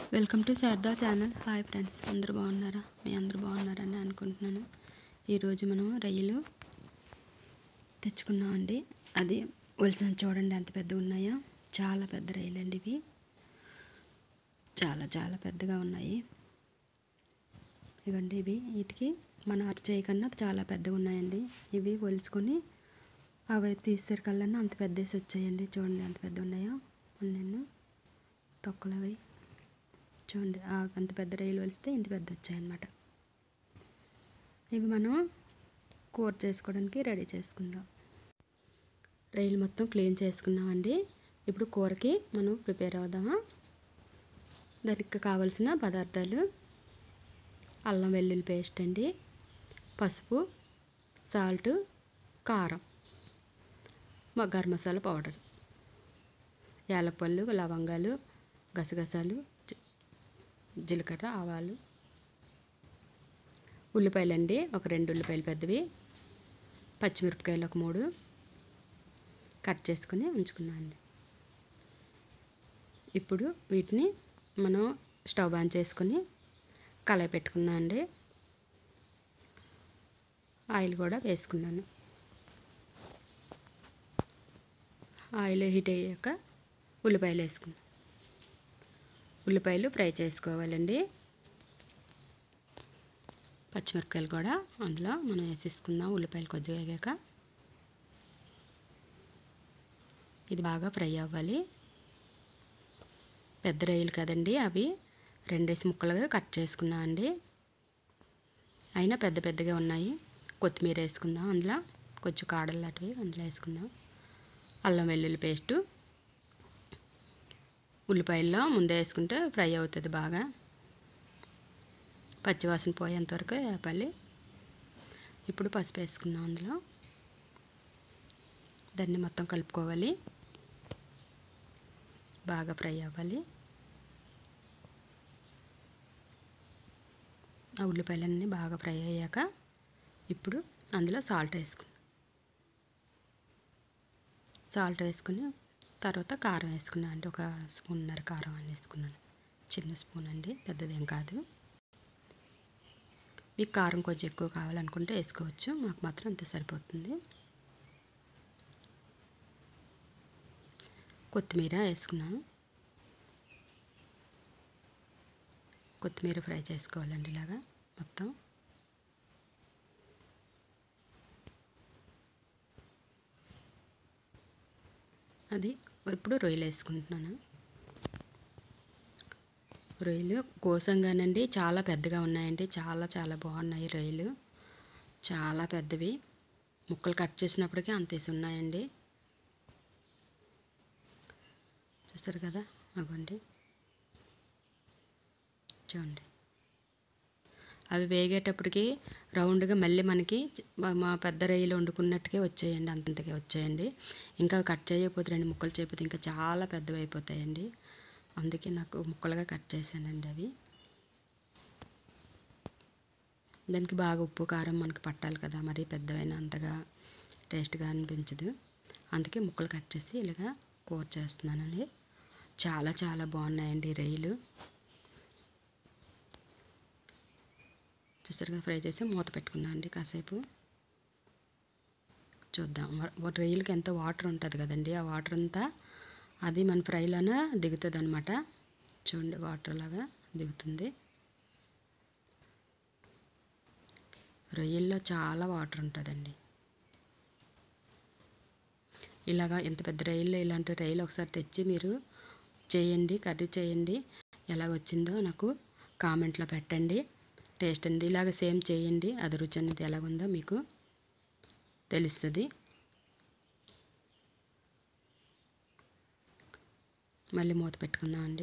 welcome to Sharada channel hi friends అందరూ బాగున్నారా మీ అందరూ బాగున్నారని అనుకుంటున్నాను ఈరోజు మనం రొయ్యలు తెచ్చుకున్నామండి అది వలసిన చూడండి ఎంత పెద్దగా ఉన్నాయో చాలా పెద్ద రొయ్యలు అండి ఇవి చాలా చాలా పెద్దగా ఉన్నాయి ఇవ్వండి ఇవి వీటికి మన అరచేయి కన్నా చాలా పెద్దగా ఉన్నాయండి ఇవి ఒలుచుకొని అవి తీసేసరికల్లా అంత పెద్దేసి వచ్చాయండి చూడండి ఎంత పెద్ద ఉన్నాయో నేను తొక్కలు అవి చూడండి ఆ అంత పెద్ద రొయ్యలు వలిస్తే ఇంత పెద్ద వచ్చాయన్నమాట ఇవి మనం కూర చేసుకోవడానికి రెడీ చేసుకుందాం రొయ్యలు మొత్తం క్లీన్ చేసుకున్నామండి ఇప్పుడు కూరకి మనం ప్రిపేర్ అవుదామా దానికి కావలసిన పదార్థాలు అల్లం వెల్లుల్లి పేస్ట్ అండి పసుపు సాల్ట్ కారం మా గరం మసాలా పౌడర్ యాలపళ్ళు లవంగాలు గసగసాలు జి- జీలకర్ర ఆవాలు ఉల్లిపాయలు అండి ఒక రెండు ఉల్లిపాయలు పెద్దవి పచ్చిమిరపకాయలు ఒక మూడు కట్ చేసుకుని ఉంచుకున్నాను ఇప్పుడు వీటిని మనం స్టవ్ ఆన్ చేసుకుని కళాయి పెట్టుకున్నాం అండి ఆయిల్ కూడా వేసుకున్నాను ఆయిల్ హీట్ అయ్యాక ఉల్లిపాయలు వేసుకున్నాం ఉల్లిపాయలు ఫ్రై చేసుకోవాలండి పచ్చిమిరపకాయలు కూడా అందులో మనం వేసేసుకుందాం ఉల్లిపాయలు కొద్దిగా వేగాక ఇది బాగా ఫ్రై అవ్వాలి పెద్ద రొయ్యలు కదండి అవి రెండేసి ముక్కలుగా కట్ చేసుకున్నాం అండి అయినా పెద్ద పెద్దగా ఉన్నాయి కొత్తిమీర వేసుకుందాం అందులో కొంచెం కాడలు లాంటివి అందులో వేసుకుందాం అల్లం వెల్లుల్లి పేస్టు ఉల్లిపాయల్లో ముందే వేసుకుంటే ఫ్రై అవుతుంది బాగా పచ్చివాసన పోయేంతవరకు వేపాలి ఇప్పుడు పసుపు వేసుకున్నాం అందులో దాన్ని మొత్తం కలుపుకోవాలి బాగా ఫ్రై అవ్వాలి ఆ ఉల్లిపాయలన్నీ బాగా ఫ్రై అయ్యాక ఇప్పుడు అందులో సాల్ట్ వేసుకున్నాం సాల్ట్ వేసుకుని తర్వాత కారం వేసుకున్నాను అంటే ఒక స్పూన్నర కారం అని వేసుకున్నాను చిన్న స్పూన్ అండి పెద్దదేం కాదు మీకు కారం కొంచెం ఎక్కువ కావాలనుకుంటే వేసుకోవచ్చు మాకు మాత్రం అంతే సరిపోతుంది కొత్తిమీర వేసుకున్నాను కొత్తిమీర ఫ్రై చేసుకోవాలండి ఇలాగా మొత్తం అది ఇప్పుడు రొయ్యలు వేసుకుంటున్నాను రొయ్యలు కోసంగానండి చాలా పెద్దగా ఉన్నాయండి చాలా చాలా బాగున్నాయి రొయ్యలు చాలా పెద్దవి ముక్కలు కట్ చేసినప్పటికీ అంతేసి ఉన్నాయండి చూసారు కదా అవ్వండి చూడండి అవి వేగేటప్పటికి రౌండ్గా మళ్ళీ మనకి చి- మా- మా పెద్ద రొయ్యలు వండుకున్నట్టుగా వచ్చాయండి అంతంతకే వచ్చాయండి ఇంకా కట్ చేయకపోతే రెండు ముక్కలు చేయకపోతే ఇంకా చాలా పెద్దవి అయిపోతాయండి అందుకే నాకు ముక్కలుగా కట్ చేశానండి అవి దానికి బాగా ఉప్పు కారం మనకి పట్టాలి కదా మరి పెద్దవైన అంతగా టేస్ట్గా అనిపించదు అందుకే ముక్కలు కట్ చేసి ఇలాగా కూర చేస్తున్నానండి చాలా చాలా బాగున్నాయండి ఈ రొయ్యలు చూసారుగా ఫ్రై చేసి మూత పెట్టుకున్నాను అండి కాసేపు చూద్దాం వ- వ- రొయ్యలకి ఎంత వాటర్ ఉంటుంది కదండి ఆ వాటర్ అంతా అది మన ఫ్రైలోనే దిగుతుంది అనమాట చూడండి వాటర్ లాగా దిగుతుంది రొయ్యల్లో చాలా వాటర్ ఉంటుందండి ఇలాగా ఎంత పెద్ద రొయ్యలు ఇలాంటి రొయ్యలు ఒకసారి తెచ్చి మీరు చేయండి కర్రీ చేయండి ఎలా వచ్చిందో నాకు కామెంట్లో పెట్టండి టేస్ట్ అనేది ఇలాగ సేమ్ చేయండి అది రుచి అనేది ఎలాగుందో మీకు తెలుస్తుంది మళ్ళీ మూత పెట్టుకుందామండి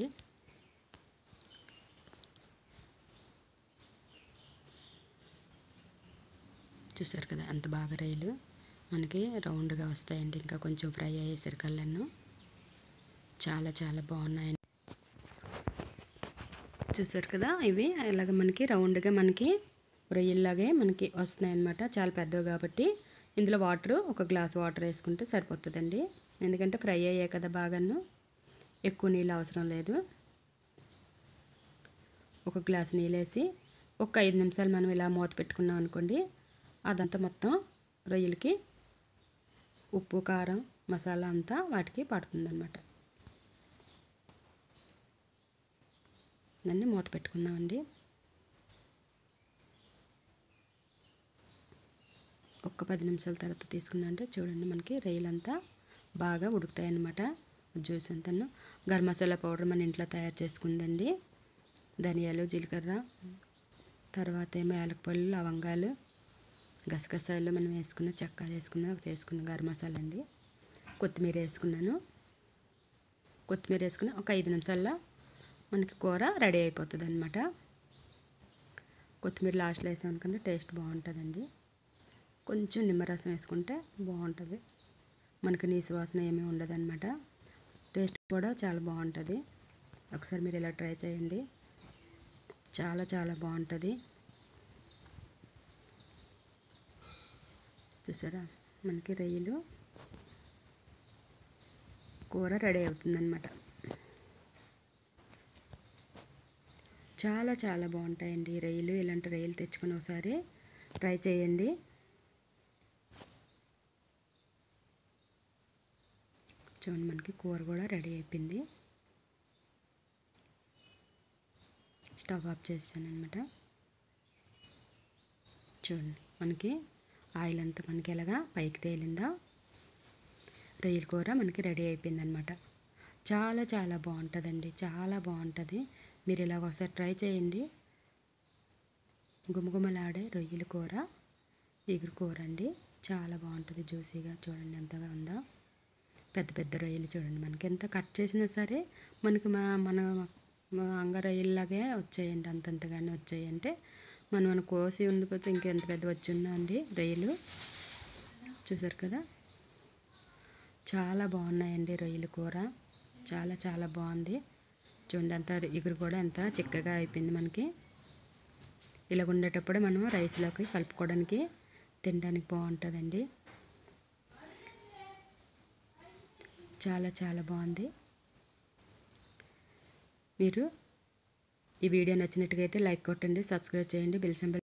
చూసారు కదా అంత బాగా రైలు మనకి రౌండ్గా వస్తాయండి ఇంకా కొంచెం ఫ్రై అయ్యేసరికల్లాను చాలా చాలా బాగున్నాయండి చూసారు కదా ఇవి ఇలాగ మనకి రౌండ్గా మనకి రొయ్యల్లాగే మనకి వస్తున్నాయి అన్నమాట చాలా పెద్దవి కాబట్టి ఇందులో వాటర్ ఒక గ్లాస్ వాటర్ వేసుకుంటే సరిపోతుందండి ఎందుకంటే ఫ్రై అయ్యాయి కదా బాగాను ఎక్కువ నీళ్ళు అవసరం లేదు ఒక గ్లాస్ నీళ్ళు వేసి ఒక ఐదు నిమిషాలు మనం ఇలా మూత పెట్టుకున్నాం అనుకోండి అదంతా మొత్తం రొయ్యలకి ఉప్పు కారం మసాలా అంతా వాటికి పడుతుందన్నమాట దాన్ని మూత పెట్టుకుందామండి ఒక్క పది నిమిషాల తర్వాత తీసుకున్నా అంటే చూడండి మనకి రొయ్యలంతా బాగా ఉడుకుతాయి అన్నమాట జ్యూస్ అంతాను గరం మసాలా పౌడర్ మన ఇంట్లో తయారు చేసుకుందండి ధనియాలు జీలకర్ర తర్వాత ఏమో యాలకపళ్ళు లవంగాలు గసగసాలు మనం వేసుకున్న చెక్క వేసుకున్న వేసుకున్న గరం మసాలా అండి కొత్తిమీర వేసుకున్నాను కొత్తిమీర వేసుకుని ఒక ఐదు నిమిషాల్లో మనకి కూర రెడీ అయిపోతుంది అనమాట కొత్తిమీర లాస్ట్లో వేసాం అనుకుంటే టేస్ట్ బాగుంటుందండి కొంచెం నిమ్మరసం వేసుకుంటే బాగుంటుంది మనకి నీసు వాసన ఏమీ ఉండదన్నమాట టేస్ట్ కూడా చాలా బాగుంటుంది ఒకసారి మీరు ఇలా ట్రై చేయండి చాలా చాలా బాగుంటుంది చూసారా మనకి రొయ్యలు కూర రెడీ అవుతుందన్నమాట చాలా చాలా బాగుంటాయండి ఈ రొయ్యలు ఇలాంటి రొయ్యలు తెచ్చుకొని ఒకసారి ట్రై చేయండి చూడండి మనకి కూర కూడా రెడీ అయిపోయింది స్టవ్ ఆఫ్ చేస్తాను అనమాట చూడండి మనకి ఆయిల్ అంతా మనకి ఎలాగా పైకి తేలిందా రొయ్యల కూర మనకి రెడీ అయిపోయింది అనమాట చాలా చాలా బాగుంటుందండి చాలా బాగుంటుంది మీరు ఇలాగ ఒకసారి ట్రై చేయండి గుమగుమలాడే రొయ్యల కూర ఎగురు కూర అండి చాలా బాగుంటుంది జ్యూసీగా చూడండి ఎంతగా ఉందో పెద్ద పెద్ద రొయ్యలు చూడండి మనకి ఎంత కట్ చేసినా సరే మనకి మా మన మా అంగ రొయ్యల్లాగే వచ్చాయండి అంతంతగానే వచ్చాయంటే మనం మనం కోసి ఉండిపోతే ఇంకెంత పెద్ద వచ్చిందా అండి రొయ్యలు చూసారు కదా చాలా బాగున్నాయండి రొయ్యల కూర చాలా చాలా బాగుంది చూడండి అంత ఎగురు కూడా ఎంత చిక్కగా అయిపోయింది మనకి ఇలా ఉండేటప్పుడు మనం రైస్లోకి కలుపుకోవడానికి తినడానికి బాగుంటుందండి చాలా చాలా బాగుంది మీరు ఈ వీడియో నచ్చినట్టుగా అయితే లైక్ కొట్టండి సబ్స్క్రైబ్ చేయండి బెల్ సింబల్